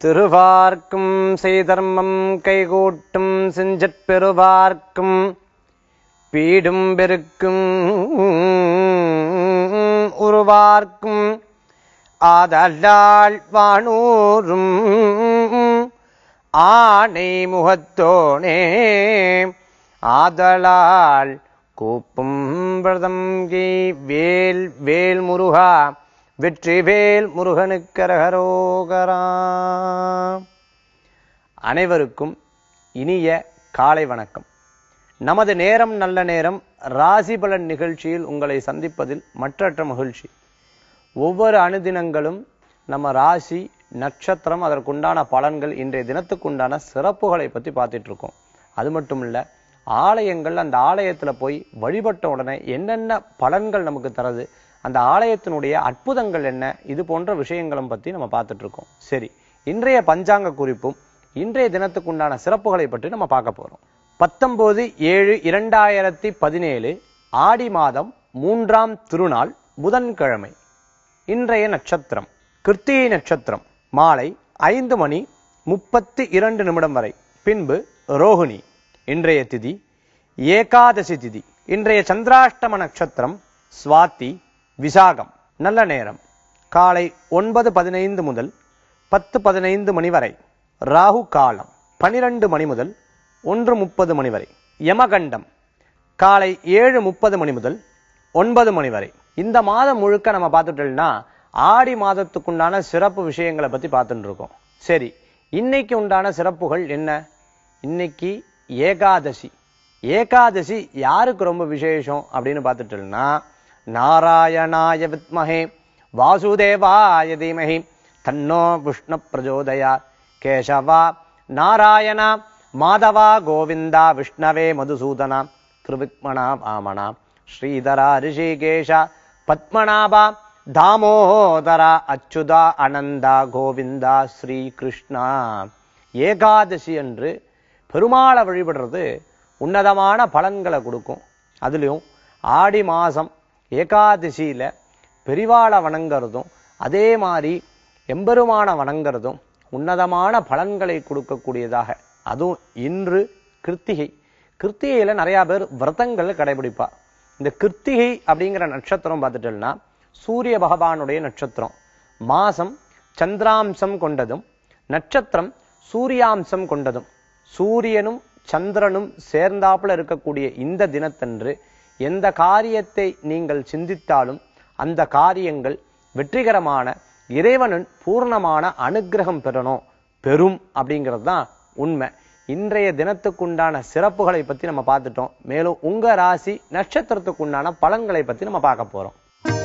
திருவார்க்கும் செய்தர்மம் கைகூட்டும் செஞ்சற் பெருவார்க்கும் பீடும் பெருக்கும் உருவார்க்கும் ஆதலால் வானூரும் ஆணை முகத்தோனே ஆதலால் கூப்பும் பிரதங்கி வேல் வேல் முருகா வெற்றி வேல் முருகனுக்கரகரோகரா அனைவருக்கும் இனிய காலை வணக்கம் நமது நேரம் நல்ல நேரம் ராசி பலன் நிகழ்ச்சியில் உங்களை சந்திப்பதில் மற்றற்ற மகிழ்ச்சி ஒவ்வொரு அணுதினங்களும் நம்ம ராசி நட்சத்திரம் அதற்குண்டான பலன்கள் இன்றைய தினத்துக்குண்டான சிறப்புகளை பத்தி பார்த்துட்டு இருக்கோம் அது மட்டும் இல்ல ஆலயங்கள் அந்த ஆலயத்துல போய் வழிபட்ட உடனே என்னென்ன பலன்கள் நமக்கு தருது அந்த ஆலயத்தினுடைய அற்புதங்கள் என்ன இது போன்ற விஷயங்களும் பத்தி நம்ம பார்த்துட்டு இருக்கோம் சரி இன்றைய பஞ்சாங்க குறிப்பும் இன்றைய தினத்துக்குண்டான சிறப்புகளை பற்றி நம்ம பார்க்க போறோம் பத்தொன்பது ஏழு இரண்டாயிரத்தி பதினேழு ஆடி மாதம் மூன்றாம் திருநாள் புதன்கிழமை இன்றைய நட்சத்திரம் கிருத்திகை நட்சத்திரம் மாலை ஐந்து மணி முப்பத்தி இரண்டு நிமிடம் வரை பின்பு ரோகிணி இன்றைய திதி ஏகாதசி திதி இன்றைய சந்திராஷ்டம நட்சத்திரம் சுவாதி விசாகம் நல்ல நேரம் காலை ஒன்பது பதினைந்து முதல் பத்து பதினைந்து மணி வரை ராகு காலம் பனிரெண்டு மணி முதல் ஒன்று முப்பது மணி வரை யமகண்டம் காலை ஏழு முப்பது மணி முதல் ஒன்பது மணி வரை இந்த மாதம் முழுக்க நம்ம பார்த்துட்டோம்னா ஆடி மாதத்துக்குண்டான சிறப்பு விஷயங்களை பத்தி பார்த்துட்டு இருக்கோம் சரி இன்னைக்கு உண்டான சிறப்புகள் என்ன இன்னைக்கு ஏகாதசி ஏகாதசி யாருக்கு ரொம்ப விசேஷம் அப்படின்னு பார்த்துட்டோம்னா நாராயணாய வித்மஹே வாசுதேவாய தீமஹி தன்னோ விஷ்ணு பிரஜோதயா கேசவா நாராயணா மாதவா கோவிந்தா விஷ்ணவே மதுசூதனா கிருவிக்மணா வாமனா ஸ்ரீதரா ரிஷிகேஷா பத்மநாபா தாமோதரா அச்சுதா அனந்தா கோவிந்தா ஸ்ரீ கிருஷ்ணா ஏகாதசி அன்று பெருமாளை வழிபடுறது உன்னதமான பலன்களை கொடுக்கும் அதுலயும் ஆடி மாசம் ஏகாதசியில பெரிவாளை வணங்குறதும் அதே மாதிரி எம்பெருமான வணங்குறதும் உன்னதமான பலன்களை கொடுக்கக்கூடியதாக அதுவும் இன்று கிருத்திகை கிருத்திகையில நிறைய பேர் விரதங்கள் கடைபிடிப்பா இந்த கிருத்திகை அப்படிங்கிற நட்சத்திரம் பார்த்துட்டோம்னா சூரிய பகவானுடைய நட்சத்திரம் மாசம் சந்திராம்சம் கொண்டதும் நட்சத்திரம் சூரியாம்சம் கொண்டதும் சூரியனும் சந்திரனும் சேர்ந்தாப்புல இருக்கக்கூடிய இந்த தினத்தன்று எந்த காரியத்தை நீங்கள் சிந்தித்தாலும் அந்த காரியங்கள் வெற்றிகரமான இறைவனின் பூர்ணமான அனுக்கிரகம் பெறணும் பெறும் அப்படிங்கிறது தான் உண்மை இன்றைய தினத்துக்குண்டான சிறப்புகளை பத்தி நம்ம பார்த்துட்டோம் மேலும் உங்க ராசி நட்சத்திரத்துக்குண்டான பலன்களை பத்தி நம்ம பார்க்க போறோம்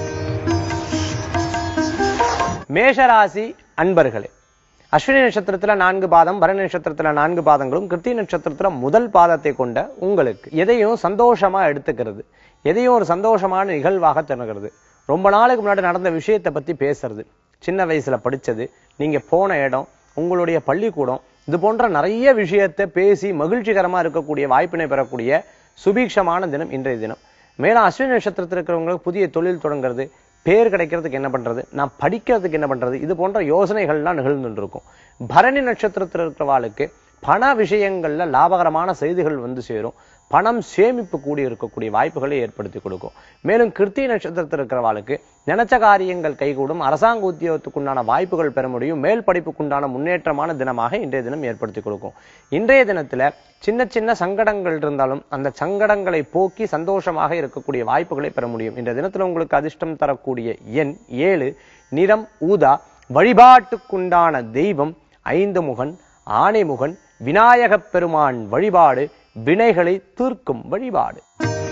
மேஷராசி அன்பர்களே அஸ்வினி நட்சத்திரத்துல நான்கு பாதம் பரணி நட்சத்திரத்துல நான்கு பாதங்களும் கிருத்தி நட்சத்திரத்துல முதல் பாதத்தை கொண்ட உங்களுக்கு எதையும் சந்தோஷமா எடுத்துக்கிறது எதையும் ஒரு சந்தோஷமான நிகழ்வாக திறக்கிறது ரொம்ப நாளுக்கு முன்னாடி நடந்த விஷயத்தை பத்தி பேசுறது சின்ன வயசுல படிச்சது நீங்க போன இடம் உங்களுடைய பள்ளிக்கூடம் இது போன்ற நிறைய விஷயத்தை பேசி மகிழ்ச்சிகரமா இருக்கக்கூடிய வாய்ப்பினை பெறக்கூடிய சுபீக்ஷமான தினம் இன்றைய தினம் மேலும் அஸ்வினி நட்சத்திரத்தில் இருக்கிறவங்களுக்கு புதிய தொழில் தொடங்குறது பேர் கிடைக்கிறதுக்கு என்ன பண்றது நான் படிக்கிறதுக்கு என்ன பண்றது இது போன்ற யோசனைகள்லாம் நிகழ்ந்துட்டு இருக்கும் பரணி நட்சத்திரத்தில் இருக்கிறவாளுக்கு பண விஷயங்கள்ல லாபகரமான செய்திகள் வந்து சேரும் பணம் சேமிப்பு கூடி இருக்கக்கூடிய வாய்ப்புகளை ஏற்படுத்தி கொடுக்கும் மேலும் கிருத்தி நட்சத்திரத்தில் இருக்கிறவாளுக்கு நினைச்ச காரியங்கள் கைகூடும் அரசாங்க உத்தியோகத்துக்குண்டான வாய்ப்புகள் பெற முடியும் மேல் படிப்புக்குண்டான முன்னேற்றமான தினமாக இன்றைய தினம் ஏற்படுத்தி கொடுக்கும் இன்றைய தினத்துல சின்ன சின்ன சங்கடங்கள் இருந்தாலும் அந்த சங்கடங்களை போக்கி சந்தோஷமாக இருக்கக்கூடிய வாய்ப்புகளை பெற முடியும் இன்றைய தினத்துல உங்களுக்கு அதிர்ஷ்டம் தரக்கூடிய எண் ஏழு நிறம் ஊதா வழிபாட்டுக்குண்டான தெய்வம் ஐந்து முகன் ஆணைமுகன் விநாயகப் பெருமான் வழிபாடு வினைகளை தீர்க்கும் வழிபாடு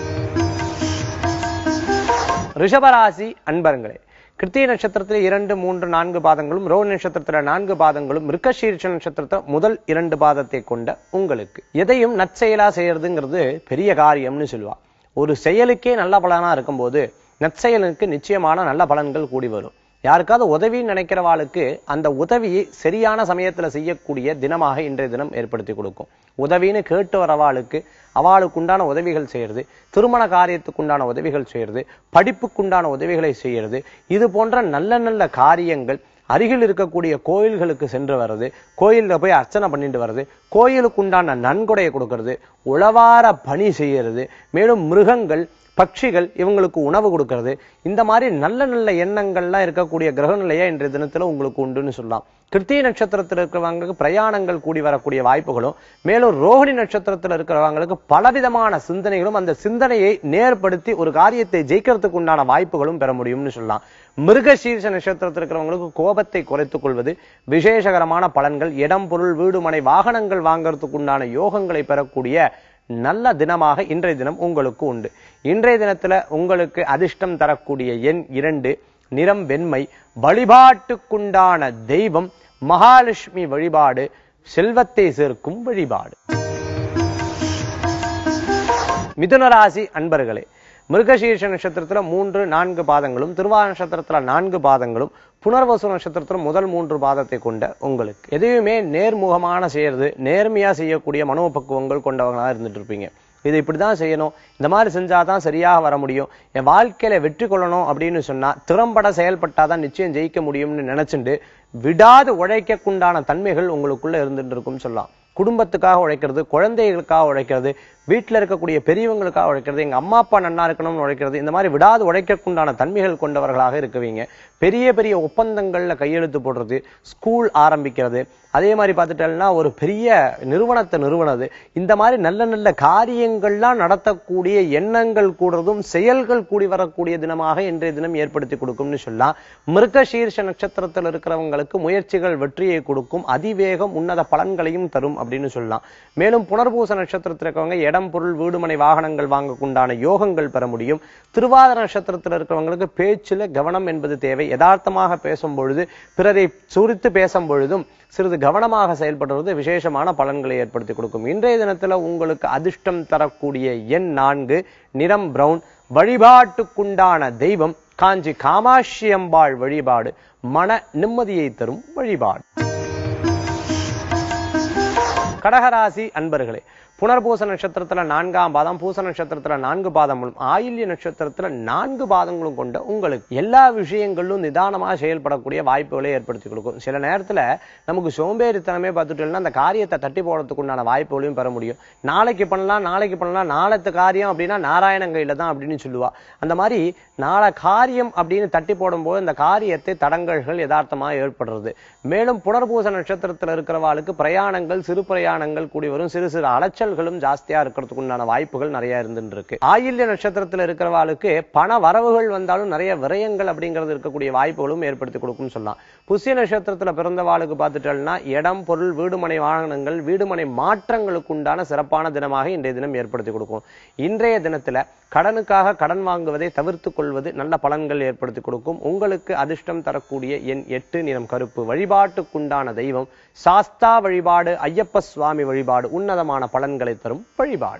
ரிஷபராசி அன்பர்களே கிருத்திய நட்சத்திரத்தில் இரண்டு மூன்று நான்கு பாதங்களும் ரோஹி நட்சத்திரத்துல நான்கு பாதங்களும் மிருகசீர்ஷ நட்சத்திரத்துல முதல் இரண்டு பாதத்தை கொண்ட உங்களுக்கு எதையும் நற்செயலா செய்யறதுங்கிறது பெரிய காரியம்னு சொல்லுவா ஒரு செயலுக்கே நல்ல பலனா இருக்கும்போது நற்செயலுக்கு நிச்சயமான நல்ல பலன்கள் கூடி வரும் யாருக்காவது உதவின்னு நினைக்கிறவாளுக்கு அந்த உதவியை சரியான சமயத்துல செய்யக்கூடிய தினமாக இன்றைய தினம் ஏற்படுத்தி கொடுக்கும் உதவின்னு கேட்டு வரவாளுக்கு அவளுக்கு உண்டான உதவிகள் செய்யறது திருமண காரியத்துக்கு உண்டான உதவிகள் செய்யறது படிப்புக்குண்டான உதவிகளை செய்யறது இது போன்ற நல்ல நல்ல காரியங்கள் அருகில் இருக்கக்கூடிய கோயில்களுக்கு சென்று வர்றது கோயில்ல போய் அர்ச்சனை பண்ணிட்டு வர்றது கோயிலுக்கு உண்டான நன்கொடையை கொடுக்கறது உழவார பணி செய்யறது மேலும் மிருகங்கள் பட்சிகள் இவங்களுக்கு உணவு கொடுக்கறது இந்த மாதிரி நல்ல நல்ல எண்ணங்கள்லாம் இருக்கக்கூடிய கிரக நிலையா இன்றைய தினத்துல உங்களுக்கு உண்டுன்னு சொல்லலாம் கிருத்திய நட்சத்திரத்தில் இருக்கிறவங்களுக்கு பிரயாணங்கள் கூடி வரக்கூடிய வாய்ப்புகளும் மேலும் ரோஹிணி நட்சத்திரத்தில் இருக்கிறவங்களுக்கு பலவிதமான சிந்தனைகளும் அந்த சிந்தனையை நேர்படுத்தி ஒரு காரியத்தை ஜெயிக்கிறதுக்கு உண்டான வாய்ப்புகளும் பெற முடியும்னு சொல்லலாம் மிருகசீர்ஷ நட்சத்திரத்தில் இருக்கிறவங்களுக்கு கோபத்தை குறைத்துக் கொள்வது விசேஷகரமான பலன்கள் இடம் பொருள் வீடு மனை வாகனங்கள் வாங்கறதுக்கு உண்டான யோகங்களை பெறக்கூடிய நல்ல தினமாக இன்றைய தினம் உங்களுக்கு உண்டு இன்றைய தினத்துல உங்களுக்கு அதிர்ஷ்டம் தரக்கூடிய எண் இரண்டு நிறம் வெண்மை வழிபாட்டுக்குண்டான தெய்வம் மகாலட்சுமி வழிபாடு செல்வத்தை சேர்க்கும் வழிபாடு மிதுன ராசி அன்பர்களே மிருகசீர்ஷ நட்சத்திரத்துல மூன்று நான்கு பாதங்களும் திருவா நட்சத்திரத்துல நான்கு பாதங்களும் புனர்வசு நட்சத்திரத்துல முதல் மூன்று பாதத்தை கொண்ட உங்களுக்கு எதையுமே நேர்முகமான செய்யறது நேர்மையா செய்யக்கூடிய மனோபக்குவங்கள் கொண்டவங்களா இருந்துட்டு இருப்பீங்க இது இப்படிதான் செய்யணும் இந்த மாதிரி செஞ்சாதான் சரியாக வர முடியும் என் வாழ்க்கையில வெற்றி கொள்ளணும் அப்படின்னு சொன்னா திறம்பட செயல்பட்டாதான் நிச்சயம் ஜெயிக்க முடியும்னு நினைச்சுண்டு விடாது உழைக்கக்குண்டான தன்மைகள் உங்களுக்குள்ள இருந்துட்டு இருக்கும் சொல்லலாம் குடும்பத்துக்காக உழைக்கிறது குழந்தைகளுக்காக உழைக்கிறது வீட்டில் இருக்கக்கூடிய பெரியவங்களுக்காக உழைக்கிறது எங்க அம்மா அப்பா நன்னா இருக்கணும்னு உழைக்கிறது இந்த மாதிரி விடாது உழைக்கக்குண்டான தன்மைகள் கொண்டவர்களாக இருக்குவீங்க பெரிய பெரிய ஒப்பந்தங்கள்ல கையெழுத்து போடுறது ஸ்கூல் ஆரம்பிக்கிறது அதே மாதிரி பார்த்துட்டோம்னா ஒரு பெரிய நிறுவனத்தை நிறுவனது இந்த மாதிரி நல்ல நல்ல காரியங்கள்லாம் நடத்தக்கூடிய எண்ணங்கள் கூடுறதும் செயல்கள் கூடி வரக்கூடிய தினமாக இன்றைய தினம் ஏற்படுத்தி கொடுக்கும்னு சொல்லலாம் மிருகசீர்ஷ நட்சத்திரத்தில் இருக்கிறவங்களுக்கு முயற்சிகள் வெற்றியை கொடுக்கும் அதிவேகம் உன்னத பலன்களையும் தரும் அப்படின்னு சொல்லலாம் மேலும் புனர்பூச நட்சத்திரத்தில் இருக்கவங்க இடம் பொருள் வீடுமனை வாகனங்கள் வாங்கக்குண்டான யோகங்கள் பெற முடியும் திருவாதிர நட்சத்திரத்தில் இருக்கிறவங்களுக்கு பேச்சுல கவனம் என்பது தேவை யதார்த்தமாக பேசும் பொழுது பிறரை சுரித்து பேசும் பொழுதும் சிறிது கவனமாக செயல்படுவது விசேஷமான பலன்களை ஏற்படுத்தி கொடுக்கும் இன்றைய தினத்துல உங்களுக்கு அதிர்ஷ்டம் தரக்கூடிய எண் நான்கு நிறம் பிரவுன் வழிபாட்டுக்குண்டான தெய்வம் காஞ்சி காமாட்சி அம்பாள் வழிபாடு மன நிம்மதியை தரும் வழிபாடு கடகராசி அன்பர்களே புனர்பூச நட்சத்திரத்துல நான்காம் பாதம் பூச நட்சத்திரத்துல நான்கு பாதங்களும் ஆயில்ய நட்சத்திரத்துல நான்கு பாதங்களும் கொண்ட உங்களுக்கு எல்லா விஷயங்களிலும் நிதானமா செயல்படக்கூடிய வாய்ப்புகளை ஏற்படுத்தி கொடுக்கும் சில நேரத்துல நமக்கு சோம்பேறித்தனமே பார்த்துட்டோம்னா அந்த காரியத்தை தட்டி போடுறதுக்கு உண்டான வாய்ப்புகளையும் பெற முடியும் நாளைக்கு பண்ணலாம் நாளைக்கு பண்ணலாம் நாளைத்து காரியம் அப்படின்னா நாராயணன் கையில தான் அப்படின்னு சொல்லுவா அந்த மாதிரி நாளை காரியம் அப்படின்னு தட்டி போடும்போது அந்த காரியத்தை தடங்கல்கள் யதார்த்தமா ஏற்படுறது மேலும் புனர்பூச நட்சத்திரத்துல இருக்கிறவாளுக்கு பிரயாணங்கள் சிறு பிரயாணங்கள் கூடி வரும் சிறு சிறு அலைச்சல்களும் ஜாஸ்தியா இருக்கிறதுக்கு உண்டான வாய்ப்புகள் நிறைய இருந்துட்டு இருக்கு ஆயில்ய நட்சத்திரத்துல இருக்கிறவாளுக்கு பண வரவுகள் வந்தாலும் நிறைய விரயங்கள் அப்படிங்கிறது இருக்கக்கூடிய வாய்ப்புகளும் ஏற்படுத்தி கொடுக்கும்னு சொல்லலாம் புசிய நட்சத்திரத்துல பிறந்தவாளுக்கு பார்த்துட்டோம்னா இடம் பொருள் வீடுமனை வாகனங்கள் வீடுமனை மாற்றங்களுக்கு உண்டான சிறப்பான தினமாக இன்றைய தினம் ஏற்படுத்தி கொடுக்கும் இன்றைய தினத்துல கடனுக்காக கடன் வாங்குவதை தவிர்த்து கொள்வது நல்ல பலன்கள் ஏற்படுத்தி கொடுக்கும் உங்களுக்கு அதிர்ஷ்டம் தரக்கூடிய எண் எட்டு நிறம் கருப்பு வழிபாட்டுக்குண்டான தெய்வம் சாஸ்தா வழிபாடு ஐயப்ப சுவாமி வழிபாடு உன்னதமான பலன்களை தரும் வழிபாடு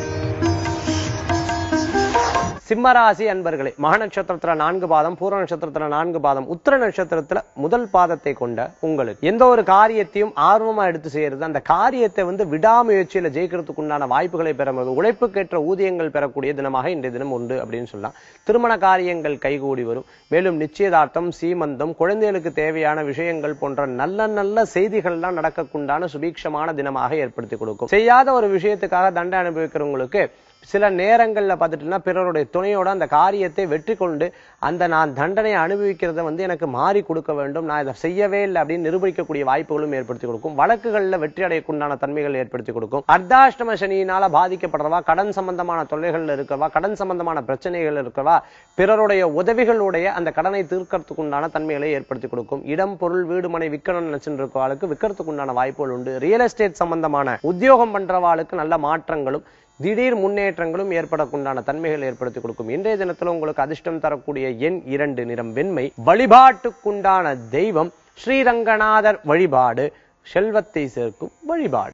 சிம்மராசி அன்பர்களே மக நட்சத்திரத்துல நான்கு பாதம் பூர நட்சத்திரத்துல நான்கு பாதம் உத்திர நட்சத்திரத்துல முதல் பாதத்தை கொண்ட உங்களுக்கு எந்த ஒரு காரியத்தையும் ஆர்வமா எடுத்து செய்யறது அந்த காரியத்தை வந்து விடாமுயற்சியில ஜெயிக்கிறதுக்கு உண்டான வாய்ப்புகளை பெறும்போது உழைப்புக்கேற்ற ஊதியங்கள் பெறக்கூடிய தினமாக இன்றைய தினம் உண்டு அப்படின்னு சொல்லலாம் திருமண காரியங்கள் கைகூடி வரும் மேலும் நிச்சயதார்த்தம் சீமந்தம் குழந்தைகளுக்கு தேவையான விஷயங்கள் போன்ற நல்ல நல்ல செய்திகள்லாம் நடக்கக்குண்டான சுபீட்சமான தினமாக ஏற்படுத்தி கொடுக்கும் செய்யாத ஒரு விஷயத்துக்காக தண்டனை அனுபவிக்கிறவங்களுக்கு சில நேரங்கள்ல பார்த்துட்டோம்னா பிறருடைய துணையோட அந்த காரியத்தை வெற்றி கொண்டு அந்த நான் தண்டனையை அனுபவிக்கிறத வந்து எனக்கு மாறி கொடுக்க வேண்டும் நான் இதை செய்யவே இல்லை அப்படின்னு நிரூபிக்கக்கூடிய வாய்ப்புகளும் ஏற்படுத்தி கொடுக்கும் வழக்குகள்ல வெற்றி அடையக்குண்டான தன்மைகள் ஏற்படுத்தி கொடுக்கும் அர்த்தாஷ்டம சனியினால பாதிக்கப்படுறவா கடன் சம்பந்தமான தொல்லைகள்ல இருக்கவா கடன் சம்பந்தமான பிரச்சனைகள் இருக்கவா பிறருடைய உதவிகளுடைய அந்த கடனை தீர்க்கறதுக்கு உண்டான தன்மைகளை ஏற்படுத்தி கொடுக்கும் இடம் பொருள் வீடு மனை விற்கணும்னு நினைச்சுட்டு இருக்கவாளுக்கு விற்கிறதுக்கு உண்டான வாய்ப்புகள் உண்டு ரியல் எஸ்டேட் சம்பந்தமான உத்தியோகம் பண்றவாளுக்கு நல்ல மாற்றங்களும் திடீர் முன்னேற்றங்களும் ஏற்படக்குண்டான தன்மைகள் ஏற்படுத்தி கொடுக்கும் இன்றைய தினத்துல உங்களுக்கு அதிர்ஷ்டம் தரக்கூடிய எண் இரண்டு நிறம் வெண்மை வழிபாட்டுக்குண்டான தெய்வம் ஸ்ரீரங்கநாதர் வழிபாடு செல்வத்தை சேர்க்கும் வழிபாடு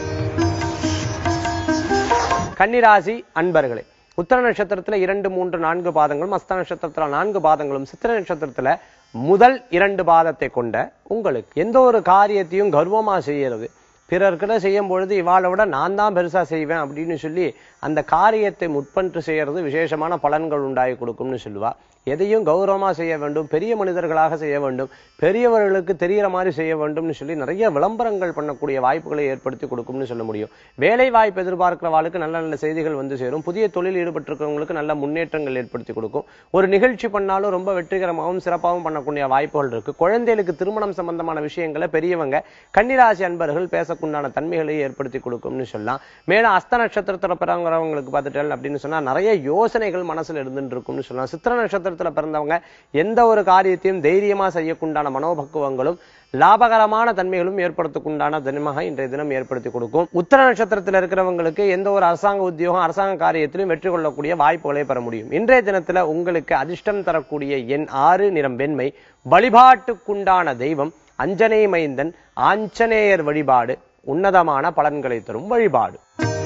கன்னிராசி அன்பர்களே உத்தர நட்சத்திரத்துல இரண்டு மூன்று நான்கு பாதங்களும் அஸ்த நட்சத்திரத்துல நான்கு பாதங்களும் சித்திர நட்சத்திரத்துல முதல் இரண்டு பாதத்தை கொண்ட உங்களுக்கு எந்த ஒரு காரியத்தையும் கர்வமா செய்யறது பிறர்கிட்ட செய்யும் பொழுது இவாளை விட நான் தான் பெருசா செய்வேன் அப்படின்னு சொல்லி அந்த காரியத்தை முற்பன்று செய்யறது விசேஷமான பலன்கள் உண்டாகி கொடுக்கும்னு சொல்லுவா எதையும் கௌரவமா செய்ய வேண்டும் பெரிய மனிதர்களாக செய்ய வேண்டும் பெரியவர்களுக்கு தெரிகிற மாதிரி செய்ய வேண்டும்னு சொல்லி நிறைய விளம்பரங்கள் பண்ணக்கூடிய வாய்ப்புகளை ஏற்படுத்தி கொடுக்கும்னு சொல்ல முடியும் வேலை வாய்ப்பு எதிர்பார்க்கிறவாளுக்கு நல்ல நல்ல செய்திகள் வந்து சேரும் புதிய தொழில் ஈடுபட்டிருக்கிறவங்களுக்கு நல்ல முன்னேற்றங்கள் ஏற்படுத்தி கொடுக்கும் ஒரு நிகழ்ச்சி பண்ணாலும் ரொம்ப வெற்றிகரமாகவும் சிறப்பாகவும் பண்ணக்கூடிய வாய்ப்புகள் இருக்கு குழந்தைகளுக்கு திருமணம் சம்பந்தமான விஷயங்களை பெரியவங்க கன்னிராசி அன்பர்கள் பேசக்குண்டான தன்மைகளை ஏற்படுத்தி கொடுக்கும்னு சொல்லலாம் மேலும் அஸ்த நட்சத்திரத்துல பிறந்தவங்களுக்கு பார்த்துட்டேன் அப்படின்னு சொன்னா நிறைய யோசனைகள் மனசுல இருந்துட்டு இருக்கும்னு சொல்லலாம் சித்திர நட்சத்திரத்துல பிறந்தவங்க எந்த ஒரு காரியத்தையும் தைரியமா செய்யக்குண்டான மனோபக்குவங்களும் லாபகரமான தன்மைகளும் ஏற்படுத்தக்குண்டான தினமாக இன்றைய தினம் ஏற்படுத்தி கொடுக்கும் உத்தர நட்சத்திரத்தில் இருக்கிறவங்களுக்கு எந்த ஒரு அரசாங்க உத்தியோகம் அரசாங்க காரியத்திலும் வெற்றி கொள்ளக்கூடிய வாய்ப்புகளை பெற முடியும் இன்றைய தினத்துல உங்களுக்கு அதிர்ஷ்டம் தரக்கூடிய எண் ஆறு நிறம் வெண்மை வழிபாட்டுக்குண்டான தெய்வம் அஞ்சனை மைந்தன் ஆஞ்சநேயர் வழிபாடு உன்னதமான பலன்களை தரும் வழிபாடு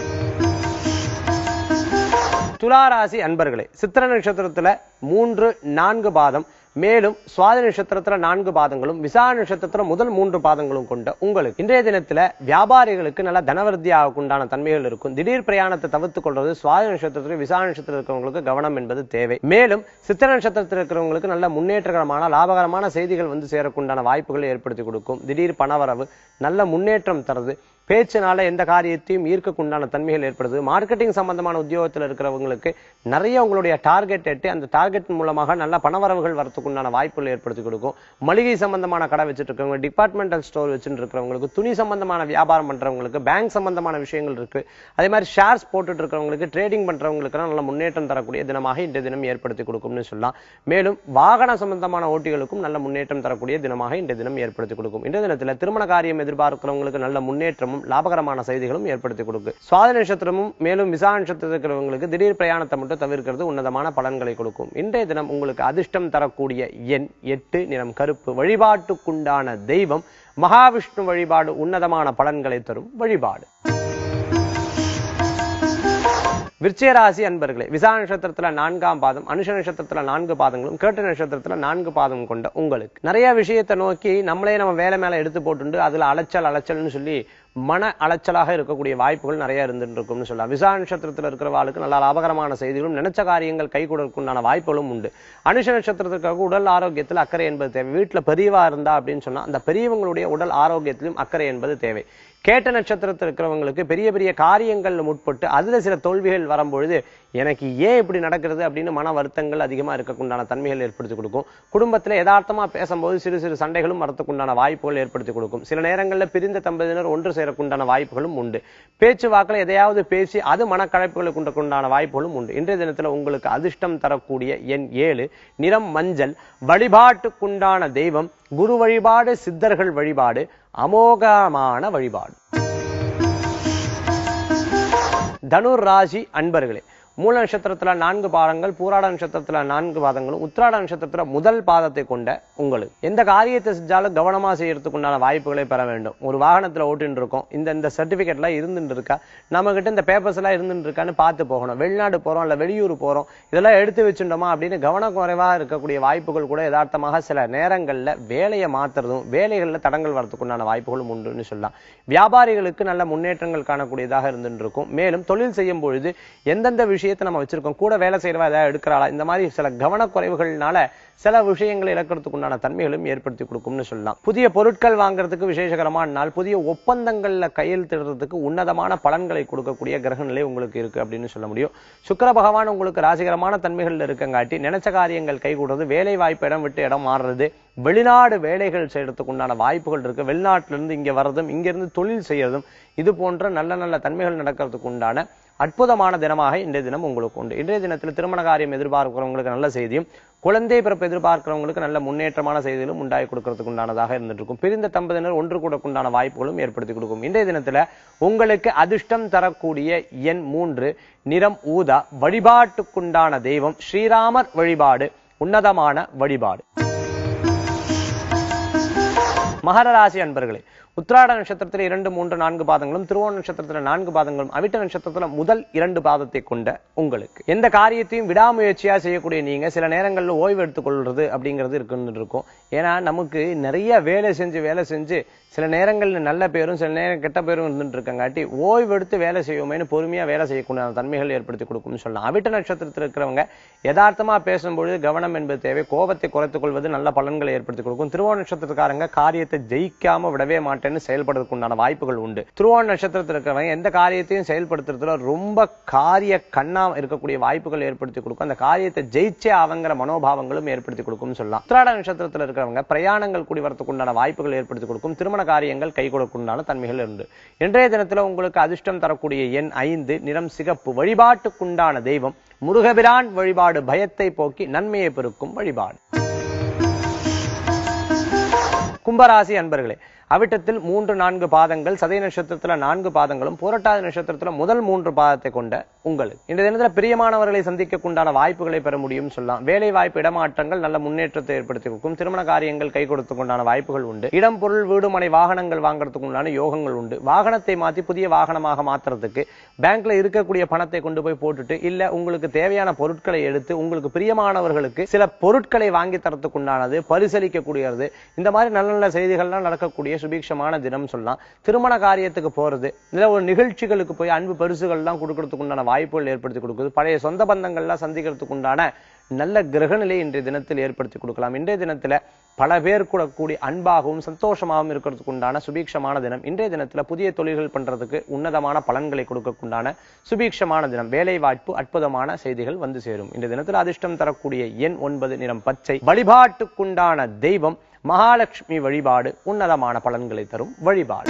துளாராசி அன்பர்களே சித்திர நட்சத்திரத்துல மூன்று நான்கு பாதம் மேலும் சுவாதி நட்சத்திரத்துல நான்கு பாதங்களும் விசா நட்சத்திரத்துல முதல் மூன்று பாதங்களும் கொண்ட உங்களுக்கு இன்றைய தினத்துல வியாபாரிகளுக்கு நல்ல தனவருத்தியாக உண்டான தன்மைகள் இருக்கும் திடீர் பிரயாணத்தை தவிர்த்துக் கொள்வது சுவாதி நட்சத்திரத்துல விசா நட்சத்திரம் இருக்கிறவங்களுக்கு கவனம் என்பது தேவை மேலும் சித்திர நட்சத்திரத்தில் இருக்கிறவங்களுக்கு நல்ல முன்னேற்றகரமான லாபகரமான செய்திகள் வந்து சேரக்குண்டான வாய்ப்புகளை ஏற்படுத்தி கொடுக்கும் திடீர் பணவரவு நல்ல முன்னேற்றம் தருது பேச்சினால எந்த காரியத்தையும் ஈர்க்கக்குண்டான தன்மைகள் ஏற்படுது மார்க்கெட்டிங் சம்பந்தமான உத்தியோகத்தில் இருக்கிறவங்களுக்கு நிறைய உங்களுடைய டார்கெட் எட்டு அந்த டார்கெட் மூலமாக நல்ல பணவரவுகள் வரத்துக்குண்டான வாய்ப்புகள் ஏற்படுத்தி கொடுக்கும் மளிகை சம்பந்தமான கடை வச்சுட்டு இருக்கவங்க டிபார்ட்மெண்டல் ஸ்டோர் வச்சுட்டு இருக்கிறவங்களுக்கு துணி சம்பந்தமான வியாபாரம் பண்றவங்களுக்கு பேங்க் சம்பந்தமான விஷயங்கள் இருக்கு அதே மாதிரி ஷேர்ஸ் போட்டுட்டு இருக்கிறவங்களுக்கு ட்ரேடிங் பண்றவங்களுக்கு நல்ல முன்னேற்றம் தரக்கூடிய தினமாக இன்றைய தினம் ஏற்படுத்தி கொடுக்கும்னு சொல்லலாம் மேலும் வாகன சம்பந்தமான ஓட்டிகளுக்கும் நல்ல முன்னேற்றம் தரக்கூடிய தினமாக இன்றைய தினம் ஏற்படுத்தி கொடுக்கும் இன்றைய தினத்துல திருமண காரியம் எதிர்பார்க்கிறவங்களுக்கு நல்ல முன்னேற்றமும் லாபகரமான செய்திகளும் ஏற்படுத்தி கொடுக்கும் சுவாதி நட்சத்திரமும் மேலும் விசா நட்சத்திரத்தில் இருக்கிறவங்களுக்கு திடீர் பிரயாணத்தை மட்டும் தவிர்க்கிறது உன்னதமான பலன்களை கொடுக்கும் இன்றைய தினம் உங்களுக்கு அதிர்ஷ்டம் தரக்கூடிய எண் எட்டு நிறம் கருப்பு வழிபாட்டுக்குண்டான தெய்வம் மகாவிஷ்ணு வழிபாடு உன்னதமான பலன்களை தரும் வழிபாடு விருச்சிகராசி அன்பர்களே விசா நட்சத்திரத்துல நான்காம் பாதம் அனுஷ நட்சத்திரத்துல நான்கு பாதங்களும் கேட்ட நட்சத்திரத்துல நான்கு பாதம் கொண்ட உங்களுக்கு நிறைய விஷயத்தை நோக்கி நம்மளே நம்ம வேலை மேல எடுத்து போட்டுண்டு அதுல அலைச்சல் அலைச்சல்னு சொல்லி மன அலைச்சலாக இருக்கக்கூடிய வாய்ப்புகள் நிறைய இருந்துட்டு இருக்கும்னு சொல்லலாம் விசா நட்சத்திரத்துல இருக்கிறவாளுக்கு நல்ல லாபகரமான செய்திகளும் நினைச்ச காரியங்கள் கை கொடுக்குண்டான வாய்ப்புகளும் உண்டு அனுஷ நட்சத்திரத்துக்காக உடல் ஆரோக்கியத்தில் அக்கறை என்பது தேவை வீட்டுல பெரியவா இருந்தா அப்படின்னு சொன்னா அந்த பெரியவங்களுடைய உடல் ஆரோக்கியத்திலும் அக்கறை என்பது தேவை கேட்ட நட்சத்திரத்தில் இருக்கிறவங்களுக்கு பெரிய பெரிய காரியங்கள்ல முற்பட்டு அதுல சில தோல்விகள் வரும்பொழுது எனக்கு ஏன் இப்படி நடக்கிறது அப்படின்னு மன வருத்தங்கள் அதிகமா இருக்கக்குண்டான தன்மைகள் ஏற்படுத்தி கொடுக்கும் குடும்பத்துல யதார்த்தமா பேசும்போது சிறு சிறு சண்டைகளும் வரத்துக்குண்டான வாய்ப்புகள் ஏற்படுத்தி கொடுக்கும் சில நேரங்கள்ல பிரிந்த தம்பதியினர் ஒன்று சேரக்குண்டான வாய்ப்புகளும் உண்டு பேச்சுவாக்கில் எதையாவது பேசி அது மனக்கழைப்புகளை கொண்டக்குண்டான வாய்ப்புகளும் உண்டு இன்றைய தினத்துல உங்களுக்கு அதிர்ஷ்டம் தரக்கூடிய எண் ஏழு நிறம் மஞ்சள் வழிபாட்டுக்குண்டான தெய்வம் குரு வழிபாடு சித்தர்கள் வழிபாடு அமோகமான வழிபாடு தனுர் ராசி அன்பர்களே மூல நட்சத்திரத்துல நான்கு பாதங்கள் பூராட நட்சத்திரத்துல நான்கு பாதங்களும் உத்திராட நட்சத்திரத்துல முதல் பாதத்தை கொண்ட உங்களுக்கு எந்த காரியத்தை செஞ்சாலும் கவனமா செய்யறதுக்கு உண்டான வாய்ப்புகளை பெற வேண்டும் ஒரு வாகனத்துல ஓட்டின்னு இருக்கோம் இந்த இந்த சர்டிபிகேட்லாம் இருந்துட்டு இருக்கா நம்ம கிட்ட இந்த பேப்பர்ஸ் எல்லாம் இருந்துட்டு இருக்கான்னு பார்த்து போகணும் வெளிநாடு போறோம் இல்ல வெளியூர் போறோம் இதெல்லாம் எடுத்து வச்சுட்டோமா அப்படின்னு கவனக்குறைவா இருக்கக்கூடிய வாய்ப்புகள் கூட யதார்த்தமாக சில நேரங்கள்ல வேலையை மாத்துறதும் வேலைகள்ல தடங்கள் வரதுக்கு உண்டான வாய்ப்புகளும் உண்டுன்னு சொல்லலாம் வியாபாரிகளுக்கு நல்ல முன்னேற்றங்கள் காணக்கூடியதாக இருந்துட்டு இருக்கும் மேலும் தொழில் செய்யும் பொழுது எந்தெந்த விஷயத்தை நம்ம வச்சிருக்கோம் கூட வேலை செய்யறவா ஏதாவது எடுக்கிறாளா இந்த மாதிரி சில கவனக்குறைவுகள்னால சில விஷயங்களை இழக்கிறதுக்கு உண்டான தன்மைகளும் ஏற்படுத்தி கொடுக்கும்னு சொல்லலாம் புதிய பொருட்கள் வாங்குறதுக்கு விசேஷகரமான நாள் புதிய ஒப்பந்தங்கள்ல கையெழுத்திடுறதுக்கு உன்னதமான பலன்களை கொடுக்கக்கூடிய கிரக நிலை உங்களுக்கு இருக்கு அப்படின்னு சொல்ல முடியும் சுக்கிர பகவான் உங்களுக்கு ராசிகரமான தன்மைகள்ல இருக்கங்காட்டி நினைச்ச காரியங்கள் கைகூடுறது வேலை வாய்ப்பு இடம் விட்டு இடம் மாறுறது வெளிநாடு வேலைகள் செய்யறதுக்கு உண்டான வாய்ப்புகள் இருக்கு வெளிநாட்டுல இருந்து இங்க வர்றதும் இங்க இருந்து தொழில் செய்யறதும் இது போன்ற நல்ல நல்ல தன்மைகள் நடக்கிறதுக்கு உண்டான அற்புதமான தினமாக இன்றைய தினம் உங்களுக்கு உண்டு இன்றைய தினத்தில் திருமண காரியம் எதிர்பார்க்கிறவங்களுக்கு நல்ல செய்தியும் குழந்தை பிறப்பு எதிர்பார்க்கிறவங்களுக்கு நல்ல முன்னேற்றமான செய்திகளும் உண்டாகி கொடுக்கறதுக்கு உண்டானதாக இருந்துட்டு இருக்கும் பிரிந்த தம்பதியினர் ஒன்று கூட உண்டான வாய்ப்புகளும் ஏற்படுத்தி கொடுக்கும் இன்றைய தினத்துல உங்களுக்கு அதிர்ஷ்டம் தரக்கூடிய எண் மூன்று நிறம் ஊதா வழிபாட்டுக்குண்டான தெய்வம் ஸ்ரீராமர் வழிபாடு உன்னதமான வழிபாடு மகர ராசி அன்பர்களே உத்திராட நட்சத்திரத்துல இரண்டு மூன்று நான்கு பாதங்களும் திருவோண நட்சத்திரத்துல நான்கு பாதங்களும் அவிட்ட நட்சத்திரத்துல முதல் இரண்டு பாதத்தை கொண்ட உங்களுக்கு எந்த காரியத்தையும் விடாமுயற்சியா செய்யக்கூடிய நீங்க சில நேரங்கள்ல ஓய்வு எடுத்துக் கொள்றது அப்படிங்கிறது இருக்குன்னு இருக்கும் ஏன்னா நமக்கு நிறைய வேலை செஞ்சு வேலை செஞ்சு சில நேரங்கள்ல நல்ல பேரும் சில நேரம் கெட்ட பேரும் இருந்துட்டு இருக்கங்காட்டி ஓய்வு எடுத்து வேலை செய்வோமேனு பொறுமையா வேலை செய்யக்கூடிய தன்மைகள் ஏற்படுத்தி கொடுக்கும்னு சொல்லலாம் அவிட்ட நட்சத்திரத்தில் இருக்கிறவங்க யதார்த்தமா பேசும்பொழுது கவனம் என்பது தேவை கோபத்தை குறைத்துக் கொள்வது நல்ல பலன்களை ஏற்படுத்தி கொடுக்கும் திருவோண நட்சத்திரக்காரங்க காரியத்தை ஜெயிக்காம விடவே மாட்டேன்னு செயல்படுறதுக்கு உண்டான வாய்ப்புகள் உண்டு திருவோண நட்சத்திரத்தில் இருக்கிறவங்க எந்த காரியத்தையும் செயல்படுத்துறதுல ரொம்ப காரிய கண்ணா இருக்கக்கூடிய வாய்ப்புகள் ஏற்படுத்தி கொடுக்கும் அந்த காரியத்தை ஜெயிச்சே அவங்கிற மனோபாவங்களும் ஏற்படுத்தி கொடுக்கும்னு சொல்லலாம் உத்திராட நட்சத்திரத்தில் இருக்கிறவங்க பிரயாணங்கள் கூடி வரத்துக்கு உண்டான வாய்ப்புகள் ஏற்படுத்தி கொடுக்கும் திருமண காரியங்கள் கை கொடுக்குண்டான தன்மைகள் உண்டு இன்றைய தினத்துல உங்களுக்கு அதிர்ஷ்டம் தரக்கூடிய எண் ஐந்து நிறம் சிகப்பு வழிபாட்டுக்குண்டான தெய்வம் முருகபிரான் வழிபாடு பயத்தை போக்கி நன்மையை பெருக்கும் வழிபாடு கும்பராசி அன்பர்களே அவிட்டத்தில் மூன்று நான்கு பாதங்கள் சதய நட்சத்திரத்துல நான்கு பாதங்களும் புரட்டாதி நட்சத்திரத்துல முதல் மூன்று பாதத்தை கொண்ட உங்களுக்கு இந்த தினத்துல பிரியமானவர்களை சந்திக்கக்குண்டான வாய்ப்புகளை பெற முடியும் சொல்லலாம் வேலை வாய்ப்பு இடமாற்றங்கள் நல்ல முன்னேற்றத்தை ஏற்படுத்தி கொடுக்கும் திருமண காரியங்கள் கை கொடுத்துக் கொண்டான வாய்ப்புகள் உண்டு இடம் பொருள் வீடு மனை வாகனங்கள் வாங்குறதுக்கு உண்டான யோகங்கள் உண்டு வாகனத்தை மாத்தி புதிய வாகனமாக மாத்துறதுக்கு பேங்க்ல இருக்கக்கூடிய பணத்தை கொண்டு போய் போட்டுட்டு இல்ல உங்களுக்கு தேவையான பொருட்களை எடுத்து உங்களுக்கு பிரியமானவர்களுக்கு சில பொருட்களை வாங்கி தரத்துக்கு உண்டானது பரிசளிக்கக்கூடியது இந்த மாதிரி நல்ல நல்ல செய்திகள்லாம் நடக்கக்கூடிய சுபீட்சமான தினம் சொல்லலாம் திருமண காரியத்துக்கு போறது இல்ல ஒரு நிகழ்ச்சிகளுக்கு போய் அன்பு பரிசுகள்லாம் கொடுக்கறதுக்கு உண்டான வாய்ப்புகள் ஏற்படுத்தி கொடுக்குது பழைய சொந்த பந்தங்கள்லாம் சந்திக்கிறதுக்கு உண்டான நல்ல கிரகநிலை இன்றைய தினத்தில் ஏற்படுத்தி கொடுக்கலாம் இன்றைய தினத்துல பல பேர் கூட கூடி அன்பாகவும் சந்தோஷமாகவும் இருக்கிறதுக்கு உண்டான சுபீட்சமான தினம் இன்றைய தினத்துல புதிய தொழில்கள் பண்றதுக்கு உன்னதமான பலன்களை கொடுக்கக்குண்டான சுபீட்சமான தினம் வேலை வாய்ப்பு அற்புதமான செய்திகள் வந்து சேரும் இந்த தினத்துல அதிர்ஷ்டம் தரக்கூடிய எண் ஒன்பது நிறம் பச்சை வழிபாட்டுக்குண்டான தெய்வம் மகாலட்சுமி வழிபாடு உன்னதமான பலன்களை தரும் வழிபாடு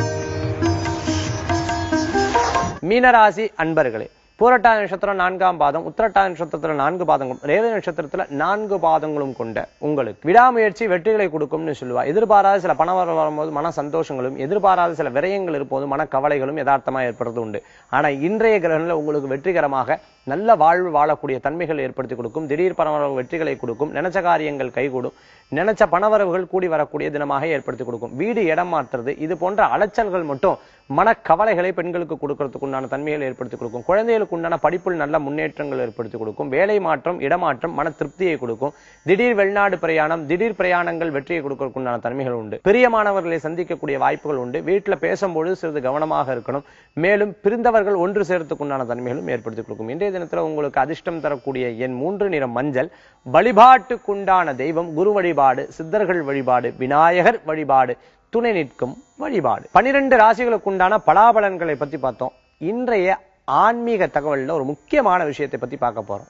மீனராசி அன்பர்களே பூரட்டாதி நட்சத்திரம் நான்காம் பாதம் உத்திரட்டாதி நட்சத்திரத்துல நான்கு பாதங்களும் ரேவதி நட்சத்திரத்துல நான்கு பாதங்களும் கொண்ட உங்களுக்கு விடாமுயற்சி வெற்றிகளை கொடுக்கும்னு சொல்லுவா எதிர்பாராத சில பணம் வர வரும்போது மன சந்தோஷங்களும் எதிர்பாராத சில விரயங்கள் இருப்போது மன கவலைகளும் யதார்த்தமா ஏற்படுறது உண்டு ஆனா இன்றைய கிரகணில் உங்களுக்கு வெற்றிகரமாக நல்ல வாழ்வு வாழக்கூடிய தன்மைகள் ஏற்படுத்தி கொடுக்கும் திடீர் பணவரவு வெற்றிகளை கொடுக்கும் நினைச்ச காரியங்கள் கைகூடும் நினைச்ச பணவரவுகள் கூடி வரக்கூடிய தினமாக ஏற்படுத்தி கொடுக்கும் வீடு இடம் மாற்றுறது இது போன்ற அலைச்சல்கள் மட்டும் மனக்கவலைகளை பெண்களுக்கு கொடுக்கறதுக்கு உண்டான தன்மைகள் ஏற்படுத்தி கொடுக்கும் குழந்தைகளுக்கு உண்டான படிப்பில் நல்ல முன்னேற்றங்கள் ஏற்படுத்தி கொடுக்கும் வேலை மாற்றம் இடமாற்றம் மன திருப்தியை கொடுக்கும் திடீர் வெளிநாடு பிரயாணம் திடீர் பிரயாணங்கள் வெற்றியை கொடுக்கறதுக்கு உண்டான தன்மைகள் உண்டு பிரியமானவர்களை சந்திக்கக்கூடிய வாய்ப்புகள் உண்டு வீட்டுல பேசும்பொழுது சிறிது கவனமாக இருக்கணும் மேலும் பிரிந்தவர்கள் ஒன்று சேர்த்துக்கு உண்டான தன்மைகளும் ஏற்படுத்தி கொடுக்கும் இன்றைய தினத்துல உங்களுக்கு அதிர்ஷ்டம் தரக்கூடிய என் மூன்று நிறம் மஞ்சள் வழிபாட்டுக்குண்டான தெய்வம் குரு வழிபாடு சித்தர்கள் வழிபாடு விநாயகர் வழிபாடு துணை நிற்கும் வழிபாடு பனிரெண்டு ராசிகளுக்கு உண்டான பலாபலன்களை பத்தி பார்த்தோம் இன்றைய ஆன்மீக தகவல்ல ஒரு முக்கியமான விஷயத்தை பத்தி பார்க்க போறோம்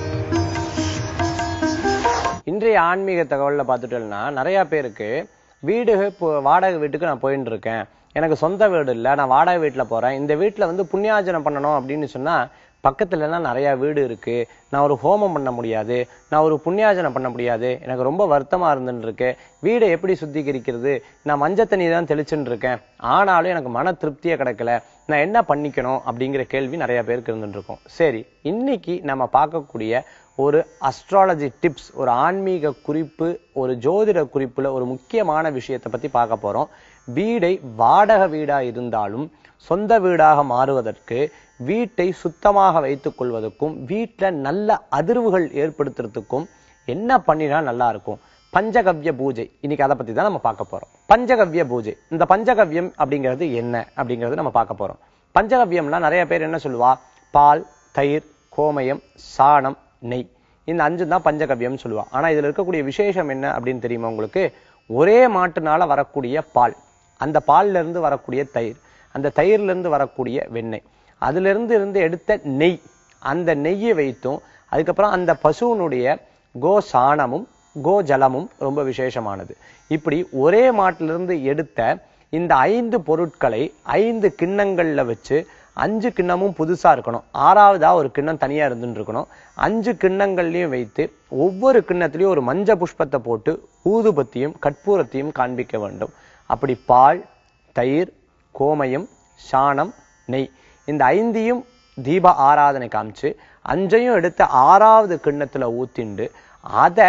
இன்றைய ஆன்மீக தகவல்ல பார்த்துட்டோம்னா நிறைய பேருக்கு வீடு இப்போ வாடகை வீட்டுக்கு நான் போயிட்டு இருக்கேன் எனக்கு சொந்த வீடு இல்லை நான் வாடகை வீட்டுல போறேன் இந்த வீட்டுல வந்து புண்ணியார்ஜனம் பண்ணணும் அப்படின்னு சொன்னா பக்கத்துல எல்லாம் நிறைய வீடு இருக்கு நான் ஒரு ஹோமம் பண்ண முடியாது நான் ஒரு புண்ணியாஜனம் பண்ண முடியாது எனக்கு ரொம்ப வருத்தமா இருந்துட்டு இருக்கு வீடை எப்படி சுத்திகரிக்கிறது நான் மஞ்சள் தண்ணி தான் தெளிச்சுட்டு இருக்கேன் ஆனாலும் எனக்கு மன திருப்தியே கிடைக்கல நான் என்ன பண்ணிக்கணும் அப்படிங்கிற கேள்வி நிறைய பேருக்கு இருந்துட்டு இருக்கும் சரி இன்னைக்கு நம்ம பார்க்கக்கூடிய ஒரு அஸ்ட்ராலஜி டிப்ஸ் ஒரு ஆன்மீக குறிப்பு ஒரு ஜோதிட குறிப்புல ஒரு முக்கியமான விஷயத்தை பத்தி பார்க்க போறோம் வீடை வாடகை வீடா இருந்தாலும் சொந்த வீடாக மாறுவதற்கு வீட்டை சுத்தமாக வைத்துக் கொள்வதற்கும் வீட்டுல நல்ல அதிர்வுகள் ஏற்படுத்துறதுக்கும் என்ன பண்ணினா நல்லா இருக்கும் பஞ்சகவ்ய பூஜை இன்னைக்கு அதை பத்தி தான் நம்ம பார்க்க போறோம் பஞ்சகவ்ய பூஜை இந்த பஞ்சகவ்யம் அப்படிங்கிறது என்ன அப்படிங்கறது நம்ம பார்க்க போறோம் பஞ்சகவ்யம்னா நிறைய பேர் என்ன சொல்லுவா பால் தயிர் கோமயம் சாணம் நெய் இந்த அஞ்சு தான் பஞ்சகவ்யம் சொல்லுவா ஆனா இதுல இருக்கக்கூடிய விசேஷம் என்ன அப்படின்னு தெரியுமா உங்களுக்கு ஒரே மாட்டுனால வரக்கூடிய பால் அந்த பால்ல இருந்து வரக்கூடிய தயிர் அந்த தயிர்ல இருந்து வரக்கூடிய வெண்ணெய் அதுல இருந்து இருந்து எடுத்த நெய் அந்த நெய்யை வைத்தும் அதுக்கப்புறம் அந்த பசுவினுடைய கோ சாணமும் கோ ஜலமும் ரொம்ப விசேஷமானது இப்படி ஒரே மாட்டிலிருந்து எடுத்த இந்த ஐந்து பொருட்களை ஐந்து கிண்ணங்கள்ல வச்சு அஞ்சு கிண்ணமும் புதுசா இருக்கணும் ஆறாவதா ஒரு கிண்ணம் தனியா இருந்துட்டு இருக்கணும் அஞ்சு கிண்ணங்கள்லயும் வைத்து ஒவ்வொரு கிண்ணத்திலையும் ஒரு மஞ்ச புஷ்பத்தை போட்டு ஊதுபத்தியும் கற்பூரத்தையும் காண்பிக்க வேண்டும் அப்படி பால் தயிர் கோமயம் சாணம் நெய் இந்த ஐந்தையும் தீப ஆராதனை காமிச்சு அஞ்சையும் எடுத்து ஆறாவது கிண்ணத்துல ஊத்திண்டு அதை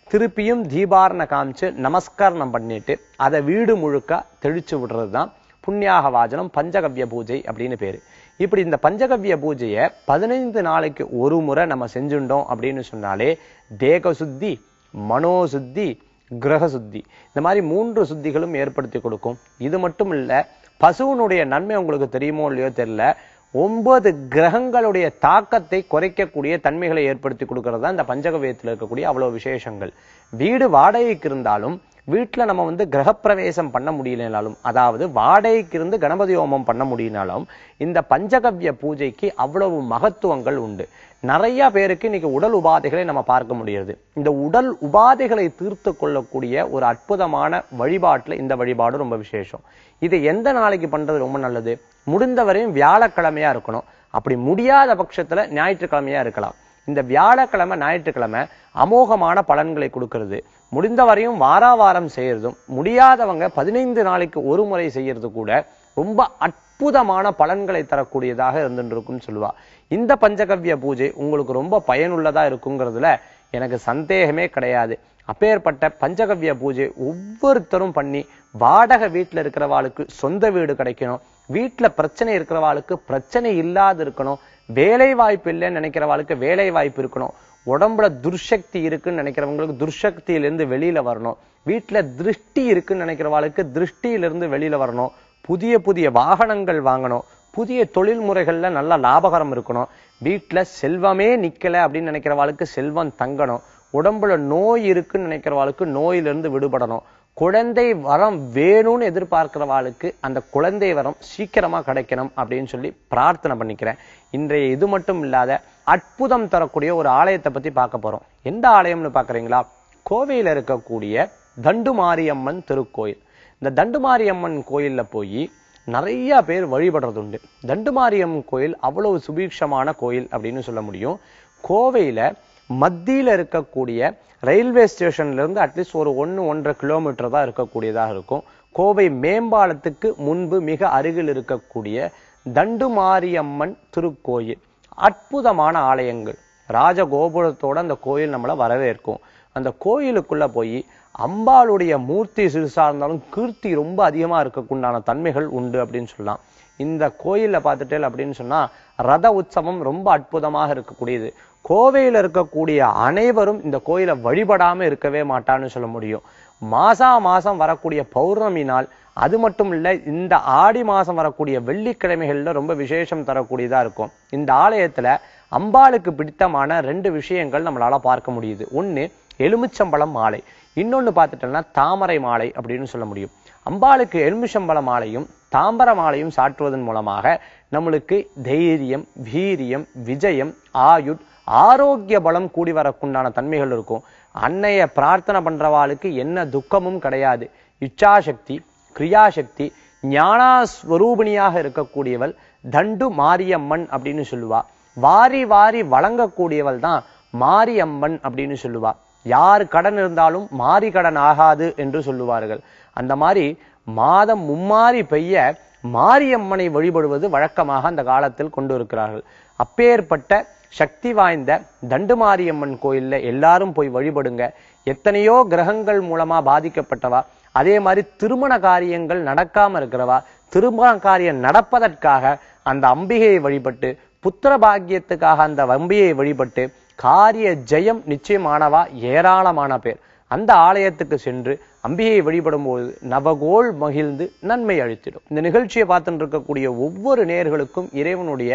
திருப்பியும் தீபாரண காமிச்சு நமஸ்காரம் பண்ணிட்டு அதை வீடு முழுக்க தெளிச்சு விடுறது தான் புண்ணியாக வாஜனம் பஞ்சகவ்ய பூஜை அப்படின்னு பேரு இப்படி இந்த பஞ்சகவ்ய பூஜையை பதினைந்து நாளைக்கு ஒரு முறை நம்ம செஞ்சுட்டோம் அப்படின்னு சொன்னாலே தேக சுத்தி மனோசுத்தி கிரக சுத்தி இந்த மாதிரி மூன்று சுத்திகளும் ஏற்படுத்தி கொடுக்கும் இது மட்டும் இல்ல பசுவனுடைய நன்மை உங்களுக்கு தெரியுமோ இல்லையோ தெரியல ஒன்பது கிரகங்களுடைய தாக்கத்தை குறைக்கக்கூடிய தன்மைகளை ஏற்படுத்தி கொடுக்கறது தான் இந்த பஞ்சகவியத்தில் இருக்கக்கூடிய அவ்வளவு விசேஷங்கள் வீடு வாடகைக்கு இருந்தாலும் வீட்டுல நம்ம வந்து கிரகப்பிரவேசம் பண்ண முடியலனாலும் அதாவது வாடகைக்கு இருந்து கணபதி ஹோமம் பண்ண முடியினாலும் இந்த பஞ்சகவ்ய பூஜைக்கு அவ்வளவு மகத்துவங்கள் உண்டு நிறைய பேருக்கு இன்னைக்கு உடல் உபாதைகளை நம்ம பார்க்க முடியுது இந்த உடல் உபாதைகளை தீர்த்து கொள்ளக்கூடிய ஒரு அற்புதமான வழிபாட்டுல இந்த வழிபாடு ரொம்ப விசேஷம் இதை எந்த நாளைக்கு பண்றது ரொம்ப நல்லது முடிந்தவரையும் வியாழக்கிழமையா இருக்கணும் அப்படி முடியாத பட்சத்துல ஞாயிற்றுக்கிழமையா இருக்கலாம் இந்த வியாழக்கிழமை ஞாயிற்றுக்கிழமை அமோகமான பலன்களை கொடுக்கிறது முடிந்தவரையும் வாரா வாரம் செய்யறதும் முடியாதவங்க பதினைந்து நாளைக்கு ஒரு முறை செய்யறது கூட ரொம்ப அற்புதமான பலன்களை தரக்கூடியதாக இருந்துருக்கும் சொல்லுவா இந்த பஞ்சகவ்ய பூஜை உங்களுக்கு ரொம்ப பயனுள்ளதா இருக்குங்கிறதுல எனக்கு சந்தேகமே கிடையாது அப்பேற்பட்ட பஞ்சகவ்ய பூஜை ஒவ்வொருத்தரும் பண்ணி வாடகை வீட்டுல இருக்கிறவாளுக்கு சொந்த வீடு கிடைக்கணும் வீட்டுல பிரச்சனை இருக்கிறவாளுக்கு பிரச்சனை இல்லாது இருக்கணும் வேலை வாய்ப்பு இல்லைன்னு நினைக்கிறவாளுக்கு வேலை வாய்ப்பு இருக்கணும் உடம்புல துர்சக்தி இருக்குன்னு நினைக்கிறவங்களுக்கு துர்சக்தியிலிருந்து வெளியில வரணும் வீட்டுல திருஷ்டி இருக்குன்னு நினைக்கிறவாளுக்கு திருஷ்டியிலிருந்து வெளியில வரணும் புதிய புதிய வாகனங்கள் வாங்கணும் புதிய தொழில் முறைகள்ல நல்ல லாபகரம் இருக்கணும் வீட்டுல செல்வமே நிக்கல அப்படின்னு நினைக்கிறவாளுக்கு செல்வம் தங்கணும் உடம்புல நோய் இருக்குன்னு நினைக்கிறவாளுக்கு நோயிலிருந்து விடுபடணும் குழந்தை வரம் வேணும்னு எதிர்பார்க்கிறவாளுக்கு அந்த குழந்தை வரம் சீக்கிரமா கிடைக்கணும் அப்படின்னு சொல்லி பிரார்த்தனை பண்ணிக்கிறேன் இன்றைய இது மட்டும் இல்லாத அற்புதம் தரக்கூடிய ஒரு ஆலயத்தை பத்தி பார்க்க போறோம் எந்த ஆலயம்னு பாக்குறீங்களா கோவையில இருக்கக்கூடிய தண்டுமாரியம்மன் திருக்கோயில் இந்த தண்டுமாரியம்மன் கோயில்ல போய் நிறைய பேர் வழிபடுறது உண்டு தண்டுமாரியம்மன் கோயில் அவ்வளவு சுபீட்சமான கோயில் அப்படின்னு சொல்ல முடியும் கோவையில மத்தியில இருக்கக்கூடிய ரயில்வே ஸ்டேஷன்ல இருந்து அட்லீஸ்ட் ஒரு ஒன்னு ஒன்றரை கிலோமீட்டர் தான் இருக்கக்கூடியதாக இருக்கும் கோவை மேம்பாலத்துக்கு முன்பு மிக அருகில் இருக்கக்கூடிய தண்டுமாரியம்மன் திருக்கோயில் அற்புதமான ஆலயங்கள் ராஜகோபுரத்தோட அந்த கோயில் நம்மளை வரவேற்கும் அந்த கோயிலுக்குள்ள போய் அம்பாளுடைய மூர்த்தி சிறுசா இருந்தாலும் கீர்த்தி ரொம்ப அதிகமா இருக்கக்குண்டான தன்மைகள் உண்டு அப்படின்னு சொல்லலாம் இந்த கோயில்ல பார்த்துட்டேன் அப்படின்னு சொன்னா ரத உற்சவம் ரொம்ப அற்புதமாக இருக்கக்கூடியது கோவையில இருக்கக்கூடிய அனைவரும் இந்த கோயிலை வழிபடாம இருக்கவே மாட்டான்னு சொல்ல முடியும் மாசா மாசம் வரக்கூடிய பௌர்ணமி நாள் அது மட்டும் இல்ல இந்த ஆடி மாசம் வரக்கூடிய வெள்ளிக்கிழமைகள்ல ரொம்ப விசேஷம் தரக்கூடியதா இருக்கும் இந்த ஆலயத்துல அம்பாளுக்கு பிடித்தமான ரெண்டு விஷயங்கள் நம்மளால பார்க்க முடியுது ஒண்ணு எலுமிச்சம்பழம் மாலை இன்னொன்னு பார்த்துட்டோம்னா தாமரை மாலை அப்படின்னு சொல்ல முடியும் அம்பாளுக்கு எலுமிச்சம்பழ மாலையும் தாம்பர மாலையும் சாற்றுவதன் மூலமாக நம்மளுக்கு தைரியம் வீரியம் விஜயம் ஆயுட் ஆரோக்கிய பலம் கூடி வரக்குண்டான தன்மைகள் இருக்கும் அன்னைய பிரார்த்தனை பண்றவாளுக்கு என்ன துக்கமும் கிடையாது இச்சாசக்தி கிரியாசக்தி ஞானாஸ்வரூபிணியாக இருக்கக்கூடியவள் தண்டு மாரியம்மன் அப்படின்னு சொல்லுவா வாரி வாரி வழங்கக்கூடியவள் தான் மாரியம்மன் அப்படின்னு சொல்லுவா யார் கடன் இருந்தாலும் மாறி கடன் ஆகாது என்று சொல்லுவார்கள் அந்த மாதிரி மாதம் மும்மாறி பெய்ய மாரியம்மனை வழிபடுவது வழக்கமாக அந்த காலத்தில் கொண்டு இருக்கிறார்கள் அப்பேற்பட்ட சக்தி வாய்ந்த தண்டுமாரியம்மன் கோயில்ல எல்லாரும் போய் வழிபடுங்க எத்தனையோ கிரகங்கள் மூலமா பாதிக்கப்பட்டவா அதே மாதிரி திருமண காரியங்கள் நடக்காம இருக்கிறவா திருமண காரியம் நடப்பதற்காக அந்த அம்பிகையை வழிபட்டு புத்திர பாக்கியத்துக்காக அந்த அம்பிகையை வழிபட்டு காரிய ஜெயம் நிச்சயமானவா ஏராளமான பேர் அந்த ஆலயத்துக்கு சென்று அம்பிகையை வழிபடும் போது நவகோள் மகிழ்ந்து நன்மை அழித்திடும் இந்த நிகழ்ச்சியை பார்த்துட்டு இருக்கக்கூடிய ஒவ்வொரு நேர்களுக்கும் இறைவனுடைய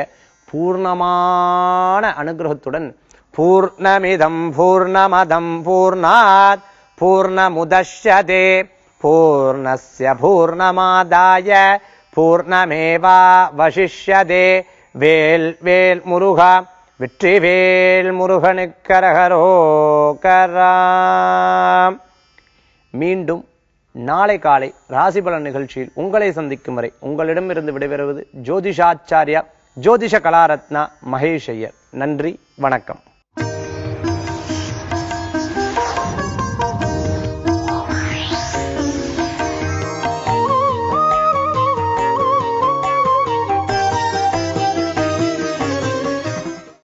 பூர்ணமான அனுகிரகத்துடன் பூர்ணமிதம் பூர்ணமதம் பூர்ணாத் பூர்ணமுதஷ்யதே பூர்ணஸ்ய பூர்ணமாதாய பூர்ணமேவா வசிஷ்யதே வேல் வேல் முருகா வெற்றிவேல் முருகனுக்கரகரோகராம் மீண்டும் நாளை காலை ராசிபலன் நிகழ்ச்சியில் உங்களை சந்திக்கும் வரை உங்களிடமிருந்து விடைபெறுவது ஜோதிஷாச்சாரியா ஜோதிஷ கலாரத்னா மகேஷ் ஐயர் நன்றி வணக்கம்